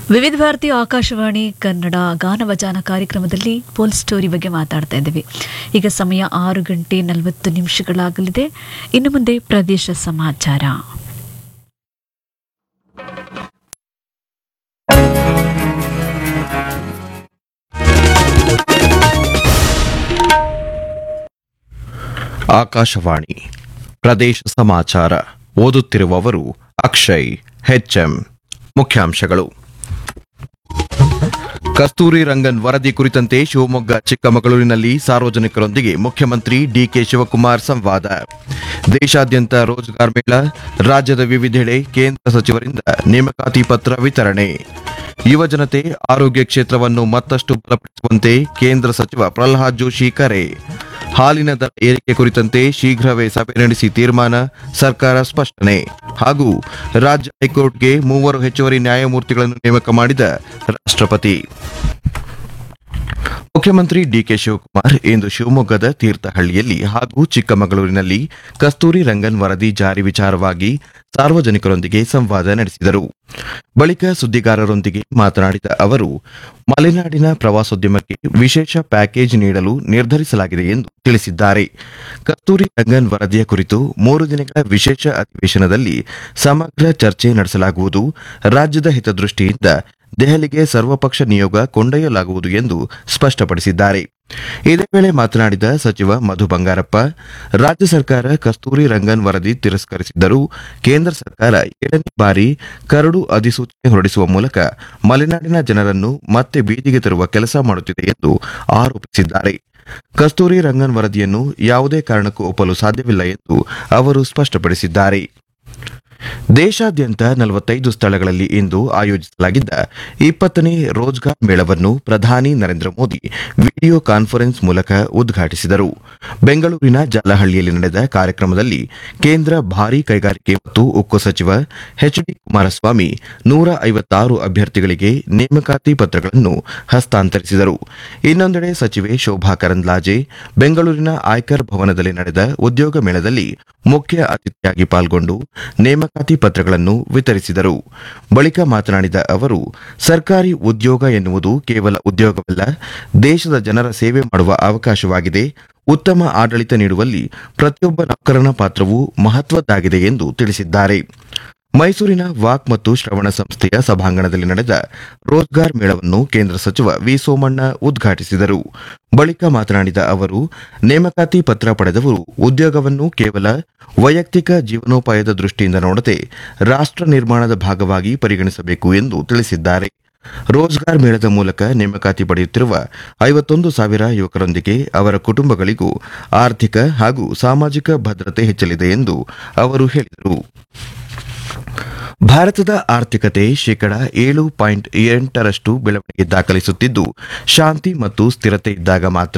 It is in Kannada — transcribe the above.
ವಿವಿಧ ಭಾರತಿ ಆಕಾಶವಾಣಿ ಕನ್ನಡ ಗಾನವಜಾನ ಕಾರ್ಯಕ್ರಮದಲ್ಲಿ ಪೋಲ್ ಸ್ಟೋರಿ ಬಗ್ಗೆ ಮಾತಾಡ್ತಾ ಇದ್ದೀವಿ ಈಗ ಸಮಯ ಆರು ಗಂಟೆ ನಲವತ್ತು ನಿಮಿಷಗಳಾಗಲಿದೆ ಇನ್ನು ಮುಂದೆ ಪ್ರದೇಶ ಸಮಾಚಾರ ಆಕಾಶವಾಣಿ ಪ್ರದೇಶ ಸಮಾಚಾರ ಓದುತ್ತಿರುವವರು ಅಕ್ಷಯ್ ಹೆಚ್ಎಂ ಮುಖ್ಯಾಂಶಗಳು ಕಸ್ತೂರಿ ರಂಗನ್ ವರದಿ ಕುರಿತಂತೆ ಶಿವಮೊಗ್ಗ ಚಿಕ್ಕಮಗಳೂರಿನಲ್ಲಿ ಸಾರ್ವಜನಿಕರೊಂದಿಗೆ ಮುಖ್ಯಮಂತ್ರಿ ಡಿಕೆ ಶಿವಕುಮಾರ್ ಸಂವಾದ ದೇಶಾದ್ಯಂತ ರೋಜ್ಗಾರ್ ಮೇಳ ರಾಜ್ಯದ ವಿವಿಧೆಡೆ ಕೇಂದ್ರ ಸಚಿವರಿಂದ ನೇಮಕಾತಿ ಪತ್ರ ವಿತರಣೆ ಯುವಜನತೆ ಆರೋಗ್ಯ ಕ್ಷೇತ್ರವನ್ನು ಮತ್ತಷ್ಟು ಬಲಪಡಿಸುವಂತೆ ಕೇಂದ್ರ ಸಚಿವ ಪ್ರಹ್ಲಾದ್ ಜೋಶಿ ಕರೆ ಹಾಲಿನ ದರ ಏರಿಕೆ ಕುರಿತಂತೆ ಶೀಘ್ರವೇ ಸಭೆ ನಡೆಸಿ ತೀರ್ಮಾನ ಸರ್ಕಾರ ಸ್ಪಷ್ಟನೆ ಹಾಗೂ ರಾಜ್ಯ ಹೈಕೋರ್ಟ್ಗೆ ಮೂವರು ಹೆಚ್ಚುವರಿ ನ್ಯಾಯಮೂರ್ತಿಗಳನ್ನು ನೇಮಕ ಮಾಡಿದ ರಾಷ್ಟ್ರಪತಿ ಮುಖ್ಯಮಂತ್ರಿ ಡಿಕೆ ಶಿವಕುಮಾರ್ ಇಂದು ಶಿವಮೊಗ್ಗದ ತೀರ್ಥಹಳ್ಳಿಯಲ್ಲಿ ಹಾಗೂ ಚಿಕ್ಕಮಗಳೂರಿನಲ್ಲಿ ಕಸ್ತೂರಿ ರಂಗನ್ ವರದಿ ಜಾರಿ ವಿಚಾರವಾಗಿ ಸಾರ್ವಜನಿಕರೊಂದಿಗೆ ಸಂವಾದ ನಡೆಸಿದರು ಬಳಿಕ ಸುದ್ದಿಗಾರರೊಂದಿಗೆ ಮಾತನಾಡಿದ ಅವರು ಮಲೆನಾಡಿನ ಪ್ರವಾಸೋದ್ಯಮಕ್ಕೆ ವಿಶೇಷ ಪ್ಯಾಕೇಜ್ ನೀಡಲು ನಿರ್ಧರಿಸಲಾಗಿದೆ ಎಂದು ತಿಳಿಸಿದ್ದಾರೆ ಕಸ್ತೂರಿ ರಂಗನ್ ವರದಿಯ ಕುರಿತು ಮೂರು ದಿನಗಳ ವಿಶೇಷ ಅಧಿವೇಶನದಲ್ಲಿ ಸಮಗ್ರ ಚರ್ಚೆ ನಡೆಸಲಾಗುವುದು ರಾಜ್ಯದ ಹಿತದೃಷ್ಟಿಯಿಂದ ದೆಹಲಿಗೆ ಸರ್ವಪಕ್ಷ ನಿಯೋಗ ಕೊಂಡೊಯ್ಯಲಾಗುವುದು ಎಂದು ಸ್ಪಷ್ಟಪಡಿಸಿದ್ದಾರೆ ಇದೇ ವೇಳೆ ಮಾತನಾಡಿದ ಸಚಿವ ಮಧು ಬಂಗಾರಪ್ಪ ರಾಜ್ಯ ಸರ್ಕಾರ ಕಸ್ತೂರಿ ರಂಗನ್ ವರದಿ ತಿರಸ್ಕರಿಸಿದ್ದರೂ ಕೇಂದ್ರ ಸರ್ಕಾರ ಏಳನೇ ಬಾರಿ ಕರಡು ಅಧಿಸೂಚನೆ ಹೊರಡಿಸುವ ಮೂಲಕ ಮಲೆನಾಡಿನ ಜನರನ್ನು ಮತ್ತೆ ಬೀದಿಗೆ ತರುವ ಕೆಲಸ ಮಾಡುತ್ತಿದೆ ಎಂದು ಆರೋಪಿಸಿದ್ದಾರೆ ಕಸ್ತೂರಿ ರಂಗನ್ ವರದಿಯನ್ನು ಯಾವುದೇ ಕಾರಣಕ್ಕೂ ಒಪ್ಪಲು ಸಾಧ್ಯವಿಲ್ಲ ಎಂದು ಅವರು ಸ್ಪಷ್ಟಪಡಿಸಿದ್ದಾರೆ ದೇಶಾದ್ಯಂತ ನಲವತ್ತೈದು ಸ್ಥಳಗಳಲ್ಲಿ ಇಂದು ಆಯೋಜಿಸಲಾಗಿದ್ದ ಇಪ್ಪತ್ತನೇ ರೋಜ್ಗಾರ್ ಮೇಳವನ್ನು ಪ್ರಧಾನಿ ನರೇಂದ್ರ ಮೋದಿ ವಿಡಿಯೋ ಕಾನ್ಫರೆನ್ಸ್ ಮೂಲಕ ಉದ್ಘಾಟಿಸಿದರು ಬೆಂಗಳೂರಿನ ಜಾಲಹಳ್ಳಿಯಲ್ಲಿ ನಡೆದ ಕಾರ್ಯಕ್ರಮದಲ್ಲಿ ಕೇಂದ್ರ ಭಾರೀ ಕೈಗಾರಿಕೆ ಮತ್ತು ಉಕ್ಕು ಸಚಿವ ಎಚ್ ಡಿ ಕುಮಾರಸ್ವಾಮಿ ನೂರ ಐವತ್ತಾರು ಅಭ್ಯರ್ಥಿಗಳಿಗೆ ನೇಮಕಾತಿ ಪತ್ರಗಳನ್ನು ಹಸ್ತಾಂತರಿಸಿದರು ಇನ್ನೊಂದೆಡೆ ಸಚಿವೆ ಶೋಭಾ ಕರಂದ್ಲಾಜೆ ಬೆಂಗಳೂರಿನ ಆಯ್ಕರ್ ಭವನದಲ್ಲಿ ನಡೆದ ಉದ್ಯೋಗ ಮೇಳದಲ್ಲಿ ಮುಖ್ಯ ಅತಿಥಿಯಾಗಿ ಪಾಲ್ಗೊಂಡು ನೇಮಕಾತಿ ಪತ್ರಗಳನ್ನು ವಿತರಿಸಿದರು ಬಳಿಕ ಮಾತನಾಡಿದ ಅವರು ಸರ್ಕಾರಿ ಉದ್ಯೋಗ ಎನ್ನುವುದು ಕೇವಲ ಉದ್ಯೋಗವಲ್ಲ ದೇಶದ ಜನರ ಸೇವೆ ಮಾಡುವ ಅವಕಾಶವಾಗಿದೆ ಉತ್ತಮ ಆಡಳಿತ ನೀಡುವಲ್ಲಿ ಪ್ರತಿಯೊಬ್ಬ ನೌಕರನ ಪಾತ್ರವೂ ಮಹತ್ವದ್ದಾಗಿದೆ ಎಂದು ತಿಳಿಸಿದ್ದಾರೆ ಮೈಸೂರಿನ ವಾಕ್ ಮತ್ತು ಶ್ರವಣ ಸಂಸ್ಥೆಯ ಸಭಾಂಗಣದಲ್ಲಿ ನಡೆದ ರೋಜ್ಗಾರ್ ಮೇಳವನ್ನು ಕೇಂದ್ರ ಸಚಿವ ವಿ ಸೋಮಣ್ಣ ಉದ್ಘಾಟಿಸಿದರು ಬಳಿಕ ಮಾತನಾಡಿದ ಅವರು ನೇಮಕಾತಿ ಪತ್ರ ಪಡೆದವರು ಉದ್ಯೋಗವನ್ನು ಕೇವಲ ವೈಯಕ್ತಿಕ ಜೀವನೋಪಾಯದ ದೃಷ್ಟಿಯಿಂದ ನೋಡದೆ ರಾಷ್ಟ್ರ ನಿರ್ಮಾಣದ ಭಾಗವಾಗಿ ಪರಿಗಣಿಸಬೇಕು ಎಂದು ತಿಳಿಸಿದ್ದಾರೆ ರೋಜ್ಗಾರ್ ಮೇಳದ ಮೂಲಕ ನೇಮಕಾತಿ ಪಡೆಯುತ್ತಿರುವ ಐವತ್ತೊಂದು ಸಾವಿರ ಯುವಕರೊಂದಿಗೆ ಅವರ ಕುಟುಂಬಗಳಿಗೂ ಆರ್ಥಿಕ ಹಾಗೂ ಸಾಮಾಜಿಕ ಭದ್ರತೆ ಹೆಚ್ಚಲಿದೆ ಎಂದು ಅವರು ಹೇಳಿದರು ಭಾರತದ ಆರ್ಥಿಕತೆ ಶೇಕಡ ಏಳು ಪಾಯಿಂಟ್ ಎಂಟರಷ್ಟು ಬೆಳವಣಿಗೆ ದಾಖಲಿಸುತ್ತಿದ್ದು ಶಾಂತಿ ಮತ್ತು ಸ್ಥಿರತೆ ಇದ್ದಾಗ ಮಾತ್ರ